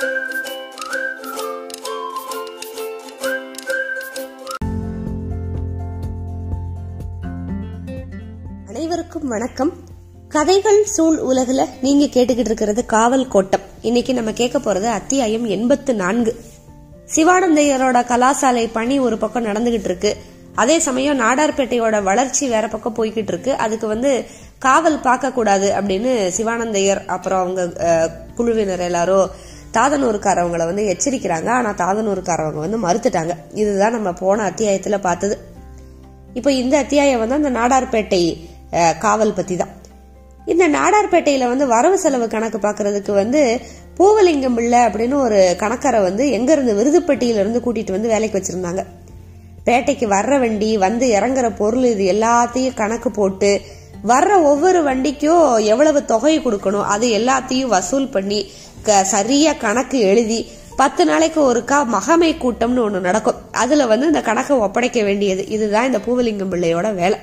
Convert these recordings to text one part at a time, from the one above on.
அனைவருக்கும் வணக்கம் கதைகள் சூழ் உலகுல நீங்க கேட்டுக்கிட்டு இருக்கிறது காவல் கோட்டம் இன்னைக்கு நம்ம கேட்க போறது அத்தியாயம் எண்பத்து நான்கு சிவானந்தையரோட கலாசாலை பணி ஒரு பக்கம் நடந்துகிட்டு இருக்கு அதே சமயம் நாடார்பேட்டையோட வளர்ச்சி வேற பக்கம் போய்கிட்டு இருக்கு அதுக்கு வந்து காவல் பார்க்க கூடாது அப்படின்னு சிவானந்தையர் அப்புறம் அவங்க அஹ், குழுவினர் எல்லாரும் தாதனூருக்காரவங்களை வந்து எச்சரிக்கிறாங்க ஆனா தாதனூருக்காரவங்க வந்து மறுத்துட்டாங்க இதுதான் நம்ம போன அத்தியாயத்துல பார்த்தது இப்போ இந்த அத்தியாயம் வந்து அந்த நாடார்பேட்டை அஹ், காவல் பத்தி தான் இந்த நாடார்பேட்டையில வந்து வரவு செலவு கணக்கு பார்க்கறதுக்கு வந்து பூவலிங்கம் பிள்ளை அப்படின்னு ஒரு கணக்கரை வந்து எங்க இருந்து விருதுப்பட்டியில இருந்து கூட்டிட்டு வந்து வேலைக்கு வச்சிருந்தாங்க பேட்டைக்கு வர்ற வண்டி வந்து இறங்குற பொருள் இது எல்லாத்தையும் கணக்கு போட்டு வர்ற ஒவ்வொரு வண்டிக்கும் எவ்வளவு தொகை கொடுக்கணும் அது எல்லாத்தையும் வசூல் பண்ணி க- சரியா கணக்கு எழுதி பத்து நாளைக்கு ஒருக்கா மகமை கூட்டம்னு ஒண்ணு நடக்கும் அதுல வந்து இந்த கணக்கை ஒப்படைக்க வேண்டியது இதுதான் இந்த பூவலிங்கம் பிள்ளையோட வேலை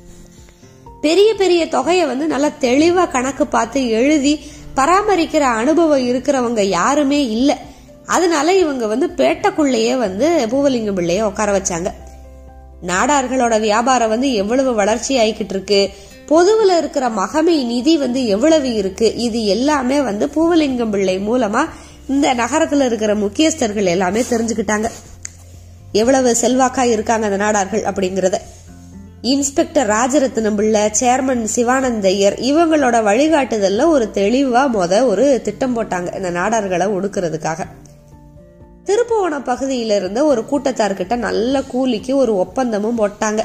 பெரிய பெரிய தொகையை வந்து நல்லா தெளிவா கணக்கு பார்த்து எழுதி பராமரிக்கிற அனுபவம் இருக்கிறவங்க யாருமே இல்ல அதனால இவங்க வந்து பேட்டைக்குள்ளேயே வந்து பூவலிங்கம் பிள்ளைய உட்கார வச்சாங்க நாடார்களோட வியாபாரம் வந்து எவ்வளவு வளர்ச்சி ஆயிக்கிட்டு இருக்கு பொதுவுல இருக்கிற மகமை நிதி வந்து எவ்வளவு இருக்கு இது எல்லாமே வந்து பூவலிங்கம் பிள்ளை மூலமா இந்த நகரத்துல இருக்கிற முக்கியஸ்தர்கள் எல்லாமே தெரிஞ்சுக்கிட்டாங்க எவ்வளவு செல்வாக்கா இருக்காங்க அந்த நாடார்கள் அப்படிங்கறத இன்ஸ்பெக்டர் ராஜரத்னம் பிள்ளை சேர்மன் சிவானந்தையர் இவங்களோட வழிகாட்டுதல்ல ஒரு தெளிவா முத ஒரு திட்டம் போட்டாங்க இந்த நாடார்களை ஒடுக்கிறதுக்காக திருப்புவனம் பகுதியில இருந்த ஒரு கூட்டத்தார்கிட்ட நல்ல கூலிக்கு ஒரு ஒப்பந்தமும் போட்டாங்க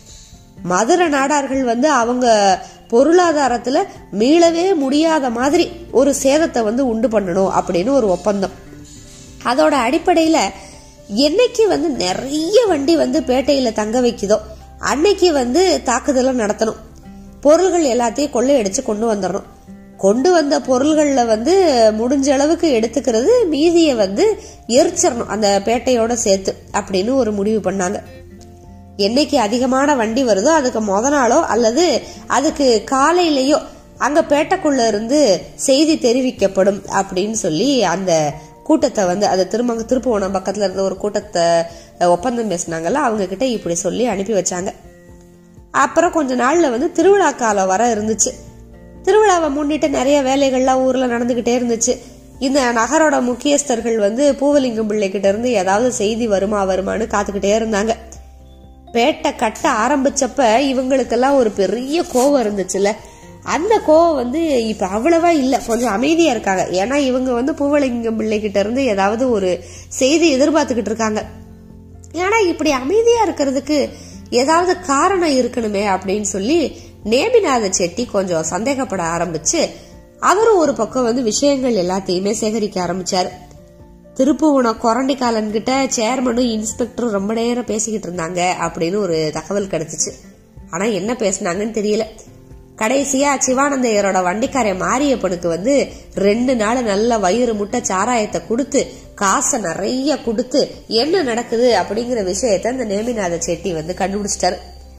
மதுரை நாடார்கள் வந்து அவங்க பொருளாதாரத்துல மீளவே முடியாத மாதிரி ஒரு சேதத்தை வந்து உண்டு பண்ணணும் அப்படின்னு ஒரு ஒப்பந்தம் அதோட அடிப்படையில என்னைக்கு வந்து நிறைய வண்டி வந்து பேட்டையில தங்க வைக்குதோ அன்னைக்கு வந்து தாக்குதலும் நடத்தணும் பொருள்கள் எல்லாத்தையும் கொள்ளையடிச்சு கொண்டு வந்துடணும் கொண்டு வந்த பொருள்கள்ல வந்து முடிஞ்ச அளவுக்கு எடுத்துக்கிறது மீதியை வந்து எரிச்சிடணும் அந்த பேட்டையோட சேர்த்து அப்படின்னு ஒரு முடிவு பண்ணாங்க என்னைக்கு அதிகமான வண்டி வருதோ அதுக்கு முத நாளோ அல்லது அதுக்கு காலையிலயோ அங்க பேட்டைக்குள்ள இருந்து செய்தி தெரிவிக்கப்படும் அப்படின்னு சொல்லி அந்த கூட்டத்தை வந்து அது திரும்ப திருப்புவனம் பக்கத்துல இருந்த ஒரு கூட்டத்தை அஹ், ஒப்பந்தம் பேசினாங்கல்ல அவங்க கிட்ட இப்படி சொல்லி அனுப்பி வச்சாங்க அப்புறம் கொஞ்ச நாள்ல வந்து திருவிழா காலம் வர இருந்துச்சு திருவிழாவை முன்னிட்டு நிறைய வேலைகள்லாம் ஊர்ல நடந்துகிட்டே இருந்துச்சு இந்த நகரோட முக்கியஸ்தர்கள் வந்து பூவலிங்கம் பிள்ளை கிட்ட இருந்து ஏதாவது செய்தி வருமா வருமான்னு காத்துக்கிட்டே இருந்தாங்க பேட்டை கட்ட ஆரம்பிச்சப்ப இவங்களுக்கெல்லாம் ஒரு பெரிய கோவம் இருந்துச்சுல்ல அந்த கோவம் வந்து இப்ப அவ்வளவா இல்ல கொஞ்சம் அமைதியா இருக்காங்க ஏன்னா இவங்க வந்து பூவலிங்கம் பிள்ளை கிட்ட இருந்து ஏதாவது ஒரு செய்தி எதிர்பார்த்துக்கிட்டு இருக்காங்க ஏன்னா இப்படி அமைதியா இருக்கிறதுக்கு ஏதாவது காரணம் இருக்கணுமே அப்படின்னு சொல்லி நேமிநாத செட்டி கொஞ்சம் சந்தேகப்பட ஆரம்பிச்சு அவரும் ஒரு பக்கம் வந்து விஷயங்கள் எல்லாத்தையுமே சேகரிக்க ஆரம்பிச்சாரு திருப்புவனம் கொரண்டிக்காலன் கிட்ட சேர்மனும் இன்ஸ்பெக்டரும் ரொம்ப நேரம் பேசிக்கிட்டு இருந்தாங்க அப்படின்னு ஒரு தகவல் கிடைச்சிச்சு ஆனா என்ன பேசுனாங்கன்னு தெரியல கடைசியா சிவானந்தையரோட வண்டிக்காரன் மாரியப்பனுக்கு வந்து ரெண்டு நாள் நல்ல வயிறு முட்டை சாராயத்தை கொடுத்து காசை நிறைய கொடுத்து என்ன நடக்குது அப்படிங்கிற விஷயத்த இந்த நேமிநாத செட்டி வந்து கண்டுபிடிச்சிட்டாரு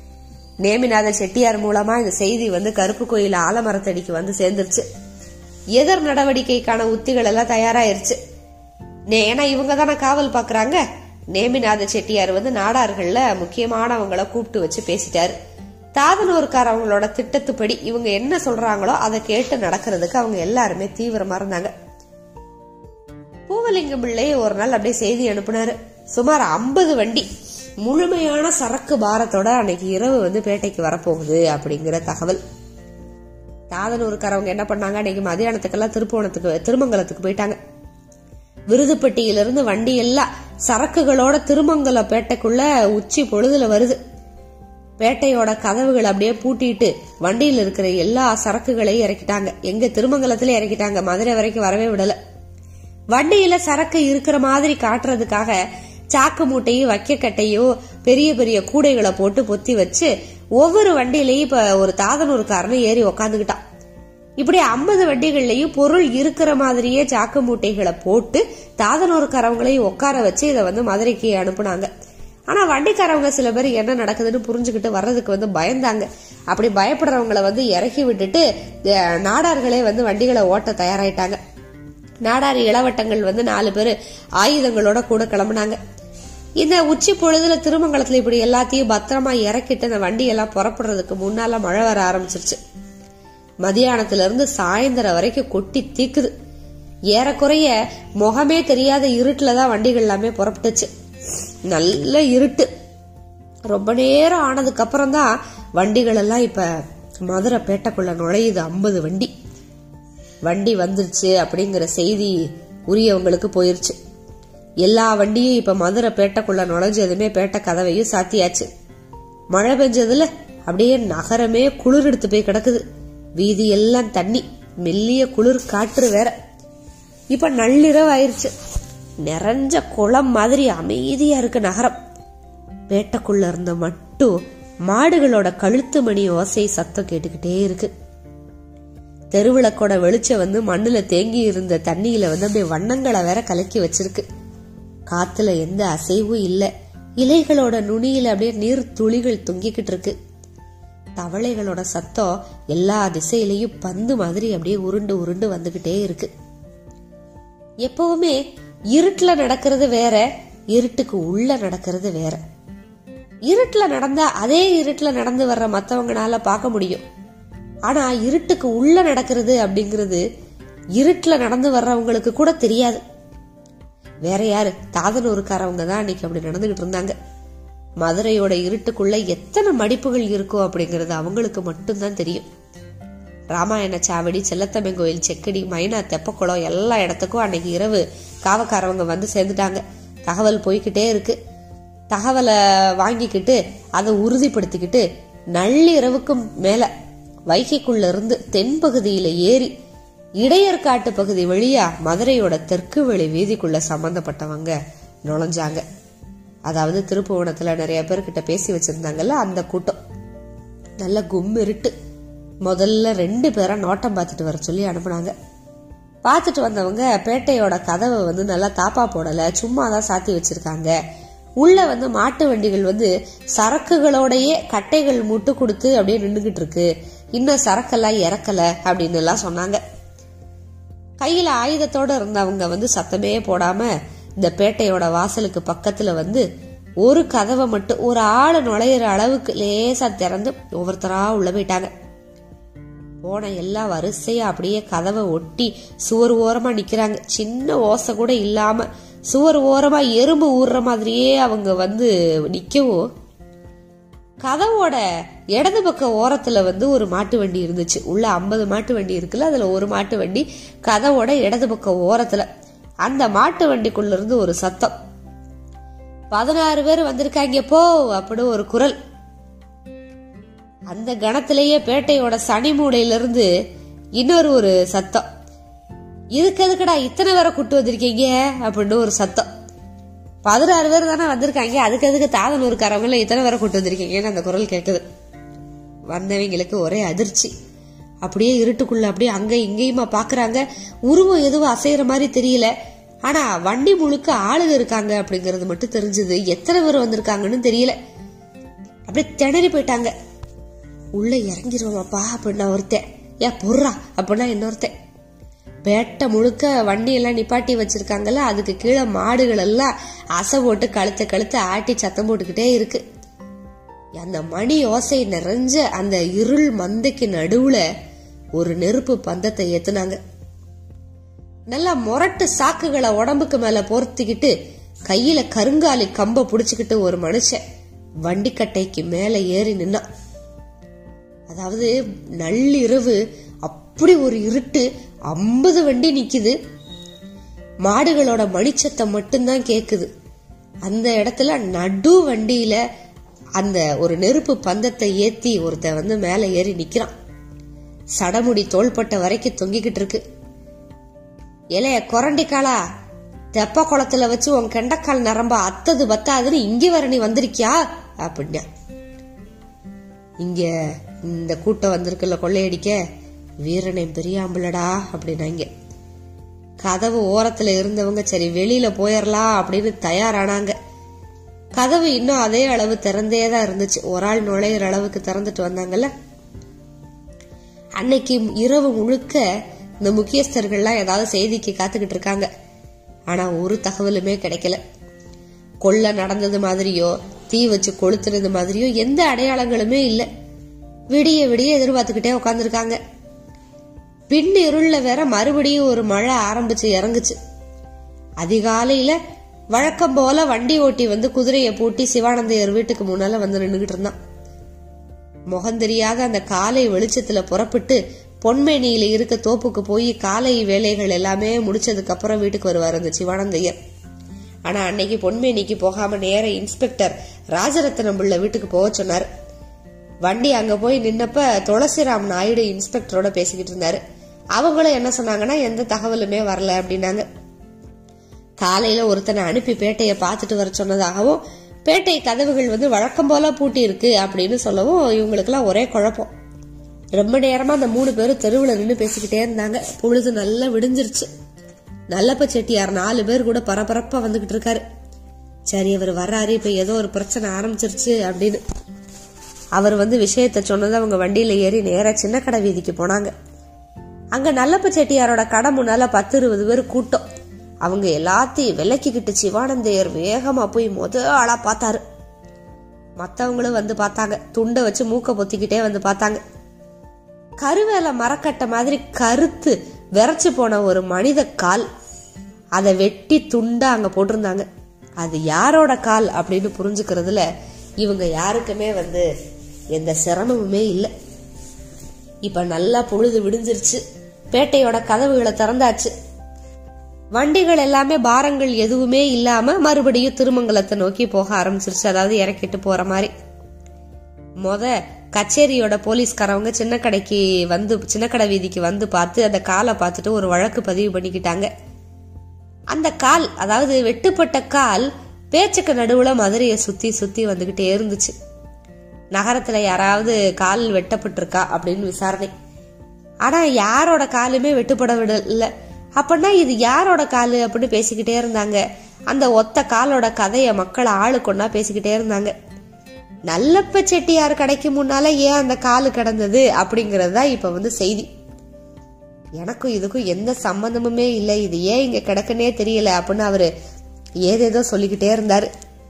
நேமிநாத செட்டியார் மூலமா இந்த செய்தி வந்து கருப்பு கோயில் ஆலமரத்தடிக்கு வந்து சேர்ந்துருச்சு எதிர் நடவடிக்கைக்கான உத்திகள் எல்லாம் தயாராயிருச்சு நே- ஏன்னா இவங்க தானே காவல் பாக்குறாங்க நேமிநாத செட்டியார் வந்து நாடார்கள்ல முக்கியமானவங்கள கூப்பிட்டு வச்சு பேசிட்டாரு தாதனூர்காரவங்களோட திட்டத்துப்படி இவங்க என்ன சொல்றாங்களோ அதை கேட்டு நடக்கிறதுக்கு அவங்க எல்லாருமே தீவிரமா இருந்தாங்க பூவலிங்கம் பிள்ளை ஒரு நாள் அப்படியே செய்தி அனுப்புனாரு சுமார் 50 வண்டி முழுமையான சரக்கு பாரத்தோட அன்னைக்கு இரவு வந்து பேட்டைக்கு வரப்போகுது அப்படிங்கிற தகவல் தாதனூருக்காரவங்க என்ன பண்ணாங்க அன்னைக்கு மதியானத்துக்கெல்லாம் திருப்புவனத்துக்கு திருமங்கலத்துக்கு போயிட்டாங்க விருதுப்பட்டியிலிருந்து வண்டி எல்லாம் சரக்குகளோட திருமங்கல பேட்டைக்குள்ள உச்சி பொழுதுல வருது பேட்டையோட கதவுகள் அப்படியே பூட்டிட்டு வண்டியில இருக்கிற எல்லா சரக்குகளையும் இறக்கிட்டாங்க எங்க திருமங்கலத்துல இறக்கிட்டாங்க மதுரை வரைக்கும் வரவே விடல வண்டியில சரக்கு இருக்கிற மாதிரி காட்டுறதுக்காக சாக்கு மூட்டையும் வைக்கக்கட்டையும் பெரிய பெரிய கூடைகளை போட்டு பொத்தி வச்சு ஒவ்வொரு வண்டியிலையும் இப்ப ஒரு தாதனூர்காரனும் ஏறி உக்காந்துக்கிட்டான் இப்படி ஐம்பது வண்டிகள்லயும் பொருள் இருக்கிற மாதிரியே சாக்கு மூட்டைகளை போட்டு தாதனூர்காரவங்களையும் உட்கார வச்சு இதை வந்து மதுரைக்கு அனுப்புனாங்க ஆனா வண்டிக்காரவங்க சில பேர் என்ன நடக்குதுன்னு புரிஞ்சுக்கிட்டு வர்றதுக்கு வந்து பயந்தாங்க அப்படி பயப்படுறவங்கள வந்து இறக்கி விட்டுட்டு அஹ், நாடார்களே வந்து வண்டிகளை ஓட்ட தயாராயிட்டாங்க நாடாரி இளவட்டங்கள் வந்து நாலு பேர் ஆயுதங்களோட கூட கிளம்புனாங்க இந்த உச்சி பொழுதுல திருமங்கலத்துல இப்படி எல்லாத்தையும் பத்திரமா இறக்கிட்டு அந்த வண்டியெல்லாம் புறப்படுறதுக்கு முன்னால மழை வர ஆரம்பிச்சிருச்சு மதியானத்துல இருந்து சாயந்தரம் வரைக்கும் கொட்டி தீக்குது ஏறக்குறைய முகமே தெரியாத இருட்டுல தான் வண்டிகள் எல்லாமே புறப்பட்டுச்சு நல்ல இருட்டு ரொம்ப நேரம் ஆனதுக்கு அப்புறம் தான் வண்டிகள் எல்லாம் இப்ப மதுரை பேட்டைக்குள்ள நுழையுது ஐம்பது வண்டி வண்டி வந்துருச்சு அப்படிங்கிற செய்தி உரியவங்களுக்கு போயிருச்சு எல்லா வண்டியும் இப்ப மதுரை பேட்டைக்குள்ள நுழைஞ்சதுமே பேட்டை கதவையும் சாத்தியாச்சு மழை பெஞ்சதுல அப்படியே நகரமே குளிர் எடுத்து போய் கிடக்குது வீதி எல்லாம் தண்ணி மெல்லிய குளிர் காற்று வேற இப்ப நள்ளிரவு ஆயிருச்சு நிறைஞ்ச குளம் மாதிரி அமைதியா இருக்கு நகரம் பேட்டைக்குள்ள இருந்த மட்டும் மாடுகளோட கழுத்து மணி ஓசை சத்தம் கேட்டுக்கிட்டே இருக்கு தெருவிளக்கோட வெளிச்சம் வந்து மண்ணுல தேங்கி இருந்த தண்ணியில வந்து அப்படியே வண்ணங்களை வேற கலக்கி வச்சிருக்கு காத்துல எந்த அசைவும் இல்ல இலைகளோட நுனியில அப்படியே நீர் துளிகள் தொங்கிக்கிட்டு இருக்கு தவளைகளோட சத்தம் எல்லா திசையிலையும் பந்து மாதிரி அப்படியே உருண்டு உருண்டு வந்துகிட்டே இருக்கு எப்பவுமே இருட்டுல நடக்கிறது வேற இருட்டுக்கு உள்ள நடக்கிறது வேற இருட்டுல நடந்தா அதே இருட்டுல நடந்து வர்ற மத்தவங்கனால பார்க்க முடியும் ஆனா இருட்டுக்கு உள்ள நடக்கிறது அப்படிங்கிறது இருட்டுல நடந்து வர்றவங்களுக்கு கூட தெரியாது வேற யாரு தாதனூருக்காரவங்க தான் அன்னைக்கு அப்படி நடந்துகிட்டு இருந்தாங்க மதுரையோட இருட்டுக்குள்ள எத்தனை மடிப்புகள் இருக்கும் அப்படிங்கறது அவங்களுக்கு மட்டும்தான் தெரியும் ராமாயண சாவடி செல்லத்தம்மன் கோயில் செக்கடி மைனா தெப்பக்குளம் எல்லா இடத்துக்கும் அன்னைக்கு இரவு காவக்காரவங்க வந்து சேர்ந்துட்டாங்க தகவல் போய்கிட்டே இருக்கு தகவலை வாங்கிக்கிட்டு அதை உறுதிப்படுத்திக்கிட்டு நள்ளிரவுக்கும் மேல வைகைக்குள்ள இருந்து தென்பகுதியில ஏறி இடையர்காட்டு பகுதி வழியா மதுரையோட தெற்கு வெளி வீதிக்குள்ள சம்பந்தப்பட்டவங்க நுழைஞ்சாங்க அதாவது திருப்புவனத்துல நிறைய பேர்கிட்ட பேசி வச்சிருந்தாங்கல்ல அந்த கூட்டம் நல்ல கும் இருட்டு முதல்ல ரெண்டு பேரை நோட்டம் பார்த்துட்டு வர சொல்லி அனுப்புனாங்க பார்த்துட்டு வந்தவங்க பேட்டையோட கதவை வந்து நல்லா தாப்பா போடல சும்மா தான் சாத்தி வச்சிருக்காங்க உள்ள வந்து மாட்டு வண்டிகள் வந்து சரக்குகளோடயே கட்டைகள் முட்டு கொடுத்து அப்படியே நின்றுகிட்டு இருக்கு இன்னும் சரக்கெல்லாம் இறக்கல அப்படின்னு எல்லாம் சொன்னாங்க கையில ஆயுதத்தோட இருந்தவங்க வந்து சத்தமே போடாம இந்த பேட்டையோட வாசலுக்கு பக்கத்துல வந்து ஒரு கதவை மட்டும் ஒரு ஆளு நுழையிற அளவுக்கு லேசா திறந்து ஒவ்வொருத்தரா உள்ள போயிட்டாங்க போன எல்லாம் வரிசையா அப்படியே கதவை ஒட்டி சுவர் ஓரமா நிக்கிறாங்க சின்ன ஓசை கூட இல்லாம சுவர் ஓரமா எறும்பு ஊறுற மாதிரியே அவங்க வந்து நிக்கவும் கதவோட இடது பக்க ஓரத்துல வந்து ஒரு மாட்டு வண்டி இருந்துச்சு உள்ள ஐம்பது மாட்டு வண்டி இருக்குல்ல அதுல ஒரு மாட்டு வண்டி கதவோட இடது பக்க ஓரத்துல அந்த மாட்டு வண்டிக்குள்ள இருந்து ஒரு சத்தம் பதினாறு பேர் வந்திருக்காங்க போ அப்படி ஒரு குரல் அந்த கணத்திலேயே பேட்டையோட சனி மூடையில இருந்து இன்னொரு ஒரு சத்தம் இதுக்கு எதுக்குடா இத்தனை பேரை கூட்டு வந்திருக்கீங்க அப்படின்னு ஒரு சத்தம் பதினாறு பேர் தானே வந்திருக்காங்க அதுக்கு எதுக்கு தாதனூருக்காரவங்கள இத்தனை பேரை கூட்டு வந்திருக்கீங்கன்னு அந்த குரல் கேட்குது வந்தவங்களுக்கு ஒரே அதிர்ச்சி அப்படியே இருட்டுக்குள்ள அப்படியே அங்க இங்கேயுமா பாக்குறாங்க உருவம் எதுவும் அசைகிற மாதிரி தெரியல ஆனா வண்டி முழுக்க ஆளுங்க இருக்காங்க அப்படிங்கறது மட்டும் தெரிஞ்சது எத்தனை பேர் வந்திருக்காங்கன்னு தெரியல அப்படியே திணறி போயிட்டாங்க உள்ள இறங்கிருவோமாப்பா அப்படின்னா ஒருத்தன் ஏன் பொர்றா அப்படின்னா இன்னொருத்தன் பேட்டை முழுக்க வண்டி எல்லாம் நிப்பாட்டி வச்சிருக்காங்கல்ல அதுக்கு கீழே மாடுகள் எல்லாம் அசை போட்டு கழுத்த கழுத்த ஆட்டி சத்தம் போட்டுக்கிட்டே இருக்கு அந்த மணி ஓசை நிறைஞ்ச அந்த இருள் மந்தைக்கு நடுவுல ஒரு நெருப்பு பந்தத்தை ஏத்துனாங்க நல்லா முரட்டு சாக்குகளை உடம்புக்கு மேல போர்த்திக்கிட்டு கையில கருங்காலி கம்ப புடிச்சுக்கிட்டு ஒரு மனுஷன் வண்டிக்கட்டைக்கு மேல ஏறி நின்னான் அதாவது நள்ளிரவு அப்படி ஒரு இருட்டு ஐம்பது வண்டி நிக்குது மாடுகளோட மணிச்சத்தம் மட்டும்தான் கேக்குது அந்த இடத்துல நடு வண்டியில அந்த ஒரு நெருப்பு பந்தத்தை ஏத்தி ஒருத்தன் வந்து மேல ஏறி நிக்கிறான் சடமுடி தோள்பட்ட வரைக்கும் தொங்கிக்கிட்டு இருக்கு இலைய கொரண்டிக்காலா தெப்ப குளத்துல வச்சு உன் கெண்டக்கால் நரம்ப அத்தது பத்தாதுன்னு இங்க வர நீ வந்திருக்கியா அப்படின்னா இங்க இந்த கூட்டம் வந்திருக்குல்ல கொள்ளையடிக்க வீரனை பெரியாம்பலடா அப்படின்னாங்க கதவு ஓரத்துல இருந்தவங்க சரி வெளியில போயிடலாம் அப்படின்னு தயாரானாங்க கதவு இன்னும் அதே அளவு திறந்தே தான் இருந்துச்சு ஒரு ஆள் நுழையிற அளவுக்கு திறந்துட்டு வந்தாங்கல்ல அன்னைக்கு இரவு முழுக்க இந்த முக்கியஸ்தர்கள்லாம் ஏதாவது செய்திக்கு காத்துக்கிட்டு இருக்காங்க ஆனா ஒரு தகவலுமே கிடைக்கல கொள்ள நடந்தது மாதிரியோ தீ வச்சு கொளுத்துனது மாதிரியோ எந்த அடையாளங்களுமே இல்ல விடிய விடிய எதிர்பார்த்துக்கிட்டே உட்காந்துருக்காங்க பின் இருள்ல வேற மறுபடியும் ஒரு மழை ஆரம்பிச்சு இறங்குச்சு அதிகாலையில வழக்கம் போல வண்டி ஓட்டி வந்து குதிரையை பூட்டி சிவானந்தையர் வீட்டுக்கு முன்னால வந்து நின்னுகிட்டு இருந்தான் முகம் தெரியாத அந்த காலை வெளிச்சத்துல புறப்பட்டு பொன்மேனியில இருக்க தோப்புக்கு போய் காலை வேலைகள் எல்லாமே முடிச்சதுக்கு அப்புறம் வீட்டுக்கு வருவார் அந்த சிவானந்தையர் ஆனா அன்னைக்கு பொன்மேனிக்கு போகாம நேர இன்ஸ்பெக்டர் ராஜரத்னம் பிள்ளை வீட்டுக்கு போக சொன்னார் வண்டி அங்க போய் நின்னப்ப துளசிராம் நாயுடு இன்ஸ்பெக்டரோட பேசிக்கிட்டு இருந்தாரு அவங்களும் என்ன சொன்னாங்கன்னா எந்த தகவலுமே வரல அப்படின்னாங்க காலையில ஒருத்தனை அனுப்பி பேட்டையை பார்த்துட்டு வர சொன்னதாகவும் பேட்டை கதவுகள் வந்து வழக்கம் போல பூட்டி இருக்கு அப்படின்னு சொல்லவும் இவங்களுக்கெல்லாம் ஒரே குழப்பம் ரொம்ப நேரமா அந்த மூணு பேரும் தெருவில் நின்று பேசிக்கிட்டே இருந்தாங்க பொழுது நல்லா விடிஞ்சிருச்சு நல்லப்ப செட்டியார் நாலு பேர் கூட பரபரப்பா வந்துகிட்டு இருக்காரு சரி அவர் வர்றாரு இப்ப ஏதோ ஒரு பிரச்சனை ஆரம்பிச்சிருச்சு அப்படின்னு அவர் வந்து விஷயத்த சொன்னது அவங்க வண்டியில ஏறி நேரா சின்ன கடை வீதிக்கு போனாங்க அங்க நல்லப்ப செட்டியாரோட கடை முன்னால பத்து இருபது பேர் கூட்டம் அவங்க எல்லாத்தையும் விலக்கிக்கிட்டு சிவானந்தையர் வேகமா போய் முத ஆளா பார்த்தாரு மத்தவங்களும் வந்து பார்த்தாங்க துண்டை வச்சு மூக்க பொத்திக்கிட்டே வந்து பார்த்தாங்க கருவேல மரக்கட்டை மாதிரி கருத்து விரைச்சு போன ஒரு மனித கால் அதை வெட்டி துண்டா அங்க போட்டிருந்தாங்க அது யாரோட கால் அப்படின்னு புரிஞ்சுக்கிறதுல இவங்க யாருக்குமே வந்து எந்த சிரமமுமே இல்லை இப்ப நல்லா பொழுது விடிஞ்சிருச்சு பேட்டையோட கதவுகளை திறந்தாச்சு வண்டிகள் எல்லாமே பாரங்கள் எதுவுமே இல்லாம மறுபடியும் திருமங்கலத்தை நோக்கி போக ஆரம்பிச்சிருச்சு அதாவது இறக்கிட்டு போற மாதிரி மொத கச்சேரியோட போலீஸ்காரவங்க சின்ன கடைக்கு வந்து சின்ன கடை வீதிக்கு வந்து பார்த்து அந்த காலை பார்த்துட்டு ஒரு வழக்கு பதிவு பண்ணிக்கிட்டாங்க அந்த கால் அதாவது வெட்டுப்பட்ட கால் பேச்சுக்கு நடுவுல மதுரையை சுத்தி சுத்தி வந்துகிட்டே இருந்துச்சு நகரத்துல யாராவது கால் வெட்டப்பட்டிருக்கா அப்படின்னு விசாரணை ஆனா யாரோட காலுமே வெட்டுப்பட விடல அப்படின்னா இது யாரோட காலு அப்படின்னு பேசிக்கிட்டே இருந்தாங்க அந்த ஒத்த காலோட கதைய மக்கள் ஆளு கொண்டா பேசிக்கிட்டே இருந்தாங்க நல்லப்ப செட்டியார் கடைக்கு முன்னால ஏன் அந்த காலு கிடந்தது அப்படிங்கறது தான் இப்ப வந்து செய்தி எனக்கும் இதுக்கும் எந்த சம்பந்தமுமே இல்லை இது ஏன் இங்க கிடக்குன்னே தெரியல அப்படின்னு அவரு ஏதேதோ சொல்லிக்கிட்டே இருந்தாரு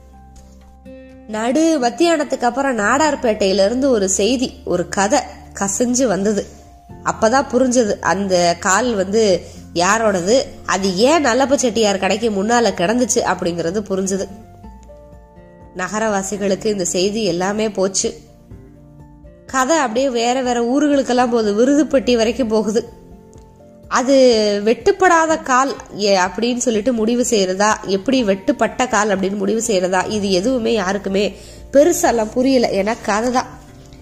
நடு மத்தியானத்துக்கு அப்புறம் நாடார்பேட்டையில இருந்து ஒரு செய்தி ஒரு கதை கசிஞ்சு வந்தது அப்பதான் புரிஞ்சது அந்த கால் வந்து யாரோடது அது ஏன் நல்லப்ப செட்டியார் கடைக்கு முன்னால கிடந்துச்சு அப்படிங்கறது புரிஞ்சது நகரவாசிகளுக்கு இந்த செய்தி எல்லாமே போச்சு கதை அப்படியே வேற வேற ஊர்களுக்கெல்லாம் போகுது விருதுப்பட்டி வரைக்கும் போகுது அது வெட்டுப்படாத கால் எ- அப்படின்னு சொல்லிட்டு முடிவு செய்யறதா எப்படி வெட்டுப்பட்ட கால் அப்படின்னு முடிவு செய்யறதா இது எதுவுமே யாருக்குமே பெருசாலாம் புரியல ஏன்னா கதை தான்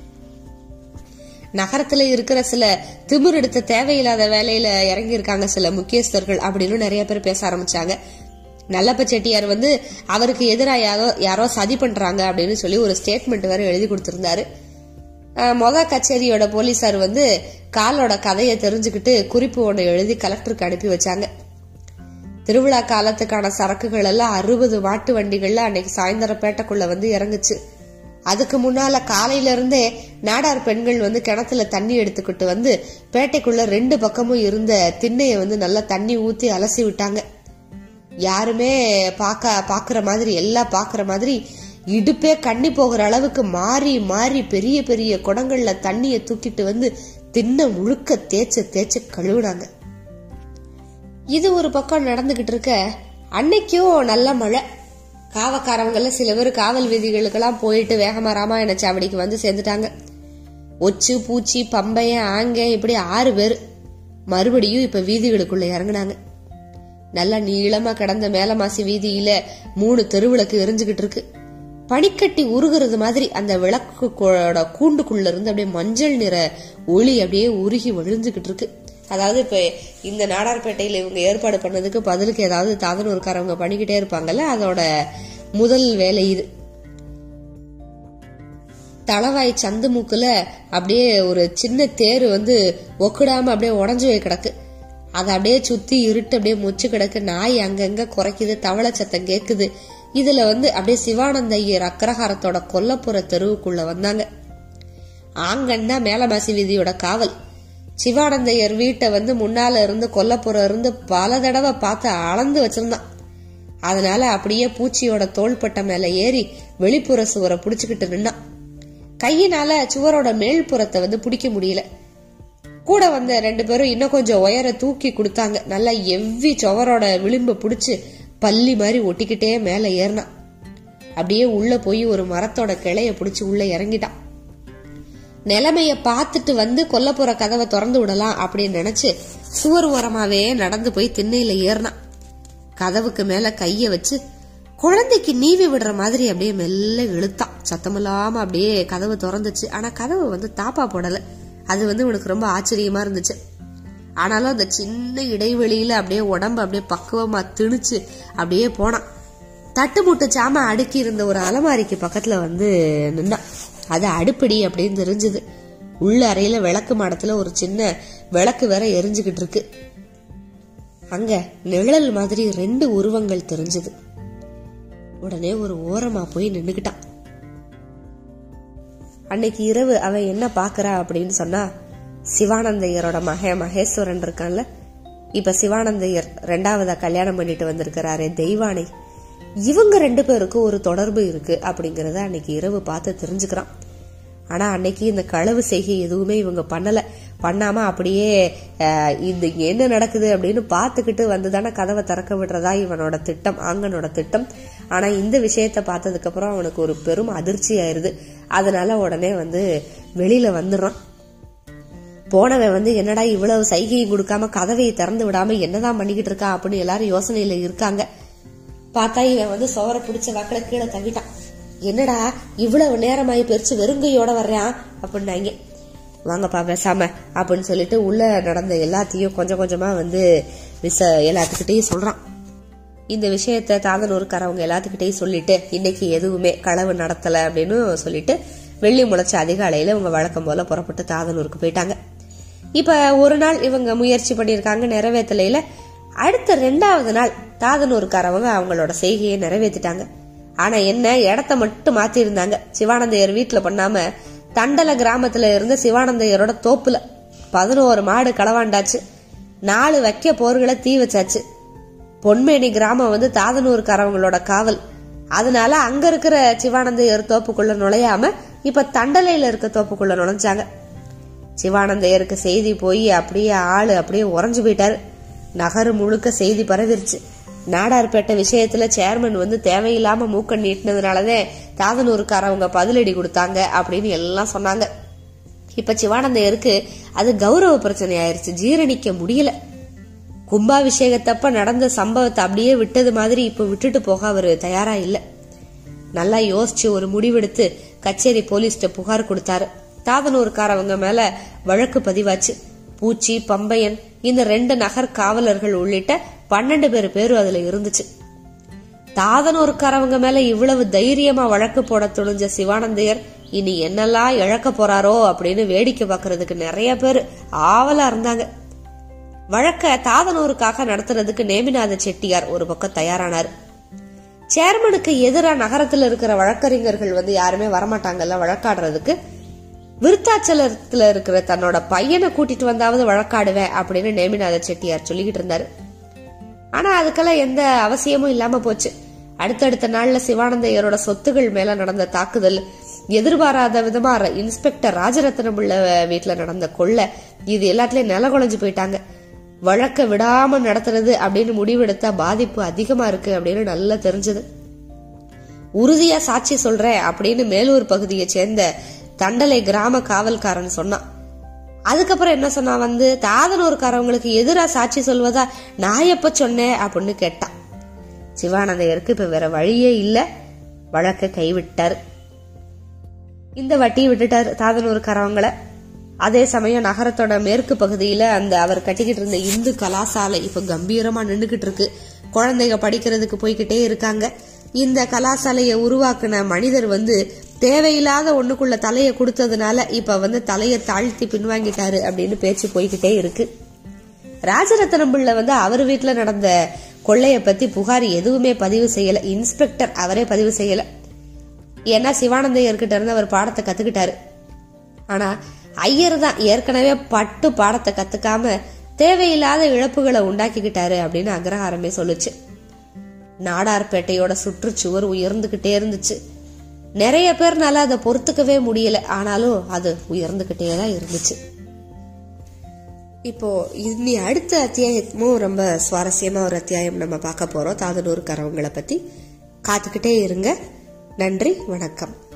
நகரத்துல இருக்கிற சில திமிர் எடுத்த தேவையில்லாத வேலையில இறங்கி இருக்காங்க சில முக்கியஸ்தர்கள் அப்படின்னு நிறைய பேர் பேச ஆரம்பிச்சாங்க நல்லப்ப செட்டியார் வந்து அவருக்கு எதிராக யாரோ யாரோ சதி பண்றாங்க அப்படின்னு சொல்லி ஒரு ஸ்டேட்மெண்ட் வேற எழுதி கொடுத்திருந்தாரு அஹ், மொத கச்சேரியோட போலீசார் வந்து காலோட கதையை தெரிஞ்சுக்கிட்டு குறிப்பு ஒன்று எழுதி கலெக்டருக்கு அனுப்பி வச்சாங்க திருவிழா காலத்துக்கான சரக்குகள் எல்லாம் அறுபது மாட்டு வண்டிகள்ல அன்னைக்கு சாயந்தரம் பேட்டைக்குள்ள வந்து இறங்குச்சு அதுக்கு முன்னால காலையில இருந்தே நாடார் பெண்கள் வந்து கிணத்துல தண்ணி எடுத்துக்கிட்டு வந்து பேட்டைக்குள்ள ரெண்டு பக்கமும் இருந்த திண்ணைய வந்து நல்லா தண்ணி ஊத்தி அலசி விட்டாங்க யாருமே பார்க்க பாக்குற மாதிரி எல்லாம் பாக்குற மாதிரி இடுப்பே கண்ணி போகிற அளவுக்கு மாறி மாறி பெரிய பெரிய குடங்கள்ல தண்ணிய தூக்கிட்டு வந்து திண்ணை முழுக்க தேய்ச்ச தேய்ச்ச கழுவுனாங்க இது ஒரு பக்கம் நடந்துகிட்டு இருக்க அன்னைக்கும் நல்ல மழை காவக்காரவங்கள சில பேர் காவல் வீதிகளுக்கெல்லாம் போயிட்டு வேகமா ராமாயண சாவடிக்கு வந்து சேர்ந்துட்டாங்க ஒச்சு பூச்சி பம்பையன் ஆங்க இப்படி ஆறு பேர் மறுபடியும் இப்ப வீதிகளுக்குள்ள இறங்குனாங்க நல்லா நீளமா கிடந்த மேலமாசி வீதியில மூணு தெருவிளக்கு எரிஞ்சுகிட்டு இருக்கு பனிக்கட்டி உருகுறது மாதிரி அந்த விளக்கோட கூண்டுக்குள்ள இருந்து அப்படியே மஞ்சள் நிற ஒளி அப்படியே உருகி வழிஞ்சுகிட்டு இருக்கு அதாவது இப்ப இந்த நாடார்பேட்டையில இவங்க ஏற்பாடு பண்ணதுக்கு பதிலுக்கு ஏதாவது தாதனூர்காரவங்க பண்ணிக்கிட்டே இருப்பாங்கல்ல அதோட முதல் வேலை இது தளவாய் சந்து மூக்குல அப்படியே ஒரு சின்ன தேர் வந்து ஒக்கிடாம அப்படியே உடஞ்சு போய் கிடக்கு அதை அப்படியே சுத்தி இருட்டு அப்படியே மொச்சு கிடக்கு நாய் அங்கங்க குறைக்குது தவளை சத்தம் கேக்குது இதுல வந்து அப்படியே சிவானந்த ஐயர் அக்ரஹாரத்தோட கொல்லப்புற தெருவுக்குள்ள வந்தாங்க ஆங்கன்னா மேலமாசி வீதியோட காவல் சிவானந்தையர் வீட்டை வந்து முன்னால இருந்து கொல்லப்புறம் இருந்து பல தடவை பார்த்து அளந்து வச்சிருந்தான் அதனால அப்படியே பூச்சியோட தோள்பட்டை மேல ஏறி வெளிப்புற சுவரை புடிச்சுக்கிட்டு நின்னான் கையினால சுவரோட மேல்புறத்தை வந்து பிடிக்க முடியல கூட வந்த ரெண்டு பேரும் இன்னும் கொஞ்சம் உயர தூக்கி கொடுத்தாங்க நல்லா எவ்வி சுவரோட விளிம்பு பிடிச்சு பள்ளி மாதிரி ஒட்டிக்கிட்டே மேல ஏறினான் அப்படியே உள்ள போய் ஒரு மரத்தோட கிளைய பிடிச்சு உள்ள இறங்கிட்டான் நிலைமைய பார்த்துட்டு வந்து கொல்லப்புற கதவை திறந்து விடலாம் அப்படின்னு நினைச்சு சுவர் ஓரமாவே நடந்து போய் திண்ணையில ஏறினான் கதவுக்கு மேல கைய வச்சு குழந்தைக்கு நீவி விடுற மாதிரி அப்படியே மெல்ல இழுத்தான் சத்தமில்லாம அப்படியே கதவு திறந்துச்சு ஆனா கதவு வந்து தாப்பா போடல அது வந்து உனக்கு ரொம்ப ஆச்சரியமா இருந்துச்சு ஆனாலும் அந்த சின்ன இடைவெளியில அப்படியே உடம்பு அப்படியே பக்குவமா திணிச்சு அப்படியே போனான் தட்டு முட்டு சாம அடுக்கி இருந்த ஒரு அலமாரிக்கு பக்கத்துல வந்து நின்னான் அது அடுப்படி அப்படின்னு தெரிஞ்சது உள்ள அறையில விளக்கு மாடத்துல ஒரு சின்ன விளக்கு வேற எரிஞ்சுக்கிட்டு இருக்கு அங்க நிழல் மாதிரி ரெண்டு உருவங்கள் தெரிஞ்சது உடனே ஒரு ஓரமா போய் நின்னுக்கிட்டான் அன்னைக்கு இரவு அவன் என்ன பாக்குறா அப்படின்னு சொன்னா சிவானந்தையரோட மக மகேஸ்வரன் இருக்கான்ல இப்ப சிவானந்தையர் ரெண்டாவதா கல்யாணம் பண்ணிட்டு வந்திருக்கிறாரே தெய்வானை இவங்க ரெண்டு பேருக்கும் ஒரு தொடர்பு இருக்கு அப்படிங்கறத அன்னைக்கு இரவு பார்த்து தெரிஞ்சுக்கிறான் ஆனா அன்னைக்கு இந்த களவு செய்கை எதுவுமே இவங்க பண்ணல பண்ணாம அப்படியே அஹ், இது இங்க என்ன நடக்குது அப்படின்னு பார்த்துக்கிட்டு வந்துதானே கதவை திறக்க விடுறதா இவனோட திட்டம் ஆங்கனோட திட்டம் ஆனா இந்த விஷயத்த பார்த்ததுக்கு அப்புறம் அவனுக்கு ஒரு பெரும் அதிர்ச்சி ஆயிருது அதனால உடனே வந்து வெளியில வந்துடுறான் போனவன் வந்து என்னடா இவ்வளவு சைகையும் கொடுக்காம கதவையை திறந்து விடாம என்னதான் பண்ணிக்கிட்டு இருக்கா அப்படின்னு எல்லாரும் யோசனையில இருக்காங்க பார்த்தா இவன் வந்து சோற பிடிச்ச வாக்கில கீழே தவிட்டான் என்னடா இவ்வளவு நேரமாயி பெருச்சு வெறுங்கையோட வர்றான் அப்படின்னாங்க வாங்கப்பா பேசாம அப்படின்னு சொல்லிட்டு உள்ள நடந்த எல்லாத்தையும் கொஞ்சம் கொஞ்சமா வந்து விச எல்லாத்துக்கிட்டையும் சொல்றான் இந்த விஷயத்த தாதனூருக்காரவங்க எல்லாத்துக்கிட்டையும் சொல்லிட்டு இன்னைக்கு எதுவுமே களவு நடத்தல அப்படின்னு சொல்லிட்டு வெள்ளி முளைச்ச அதிகாலையில இவங்க வழக்கம் போல புறப்பட்டு தாதனூருக்கு போயிட்டாங்க இப்ப ஒரு நாள் இவங்க முயற்சி பண்ணியிருக்காங்க நிறைவேற்றலையில அடுத்த ரெண்டாவது நாள் தாதனூருக்காரவங்க அவங்களோட செய்கையை நிறைவேற்றிட்டாங்க ஆனா என்ன இடத்த மட்டும் மாத்தி இருந்தாங்க சிவானந்தையர் வீட்டுல பண்ணாம தண்டல கிராமத்துல இருந்த சிவானந்தையரோட தோப்புல பதினோரு மாடு களவாண்டாச்சு நாலு வைக்க போர்களை தீ வச்சாச்சு பொன்மேனி கிராமம் வந்து தாதனூருக்காரவங்களோட காவல் அதனால அங்க இருக்கிற சிவானந்தையர் தோப்புக்குள்ள நுழையாம இப்ப தண்டலையில இருக்க தோப்புக்குள்ள நுழைஞ்சாங்க சிவானந்தையருக்கு செய்தி போய் அப்படியே ஆளு அப்படியே உறைஞ்சு போயிட்டாரு நகரு முழுக்க செய்தி பரவிருச்சு நாடார்பேட்டை விஷயத்துல சேர்மன் வந்து தேவையில்லாம மூக்க நீட்டினதுனாலதான் தாதனூருக்காரவங்க பதிலடி கொடுத்தாங்க அப்படின்னு எல்லாம் சொன்னாங்க இப்ப சிவானந்தையருக்கு அது கௌரவ பிரச்சனை ஆயிருச்சு ஜீரணிக்க முடியல கும்பாபிஷேகத்தப்ப நடந்த சம்பவத்தை அப்படியே விட்டது மாதிரி இப்ப விட்டுட்டு போக அவரு தயாரா இல்ல நல்லா யோசிச்சு ஒரு முடிவெடுத்து கச்சேரி போலீஸ்ட புகார் கொடுத்தாரு தாதனூர்காரவங்க மேல வழக்கு பதிவாச்சு பூச்சி பம்பையன் இந்த ரெண்டு நகர் காவலர்கள் உள்ளிட்ட பன்னெண்டு பேர் பேரும் அதுல இருந்துச்சு தாதனூர்காரவங்க மேல இவ்வளவு தைரியமா வழக்கு போட துணிஞ்ச சிவானந்தையர் இனி என்னெல்லாம் இழக்க போறாரோ அப்படின்னு வேடிக்கை பார்க்கறதுக்கு நிறைய பேர் ஆவலா இருந்தாங்க வழக்க தாதனூருக்காக நடத்துறதுக்கு நேமிநாத செட்டியார் ஒரு பக்கம் தயாரானார் சேர்மனுக்கு எதிரா நகரத்துல இருக்கிற வழக்கறிஞர்கள் வந்து யாருமே வரமாட்டாங்கல்ல வழக்காடுறதுக்கு விருத்தாச்சலத்துல இருக்கிற தன்னோட பையனை கூட்டிட்டு வந்தாவது வழக்காடுவேன் அப்படின்னு நேமிநாத செட்டியார் சொல்லிக்கிட்டு இருந்தாரு ஆனா அதுக்கெல்லாம் எந்த அவசியமும் இல்லாம போச்சு அடுத்தடுத்த நாள்ல சிவானந்தையரோட சொத்துகள் மேல நடந்த தாக்குதல் எதிர்பாராத விதமா ர- இன்ஸ்பெக்டர் ராஜரத்னம் உள்ள வீட்டுல நடந்த கொள்ளை இது எல்லாத்துலயும் நில குலைஞ்சு போயிட்டாங்க வழக்க விடாம நடத்துறது அப்படின்னு முடிவெடுத்தா பாதிப்பு அதிகமா இருக்கு அப்படின்னு நல்லா தெரிஞ்சது உறுதியா சாட்சி சொல்றேன் அப்படின்னு மேலூர் பகுதியை சேர்ந்த தண்டலை கிராம காவல்காரன் சொன்னான் அதுக்கப்புறம் என்ன சொன்னா வந்து தாதனூர்காரவங்களுக்கு எதிரா சாட்சி சொல்வதா நான் எப்ப சொன்னேன் அப்படின்னு கேட்டான் சிவானந்தையருக்கு இப்ப வேற வழியே இல்ல வழக்க கைவிட்டாரு இந்த வட்டி விட்டுட்டாரு தாதனூர்காரவங்கள அதே சமயம் நகரத்தோட மேற்கு பகுதியில அந்த அவர் கட்டிக்கிட்டு இருந்த இந்து கலாசாலை இப்ப கம்பீரமா நின்னுகிட்டு இருக்கு குழந்தைங்க படிக்கிறதுக்கு போய்கிட்டே இருக்காங்க இந்த கலாசாலையை உருவாக்குன மனிதர் வந்து தேவையில்லாத ஒண்ணுக்குள்ள தலையை கொடுத்ததுனால இப்ப வந்து தலையை தாழ்த்தி பின்வாங்கிட்டாரு அப்படின்னு பேச்சு போய்கிட்டே இருக்கு ராஜரத்னம் பிள்ளை வந்து அவர் வீட்டுல நடந்த கொள்ளைய பத்தி புகார் எதுவுமே பதிவு செய்யல இன்ஸ்பெக்டர் அவரே பதிவு செய்யல ஏன்னா சிவானந்தையர்கிட்ட இருந்து அவர் பாடத்தை கத்துக்கிட்டாரு ஆனா ஐயர் தான் ஏற்கனவே பட்டு பாடத்தை கத்துக்காம தேவையில்லாத இழப்புகளை உண்டாக்கிக்கிட்டாரு அப்படின்னு அக்ரஹாரமே சொல்லுச்சு நாடார்பேட்டையோட சுற்றுச்சுவர் உயர்ந்துகிட்டே இருந்துச்சு நிறைய பேர்னால அதை பொறுத்துக்கவே முடியல ஆனாலும் அது உயர்ந்துகிட்டே தான் இருந்துச்சு இப்போ இனி அடுத்த அத்தியாயமும் ரொம்ப சுவாரஸ்யமா ஒரு அத்தியாயம் நம்ம பார்க்க போறோம் தாதனூர் கரவங்களை பத்தி காத்துக்கிட்டே இருங்க நன்றி வணக்கம்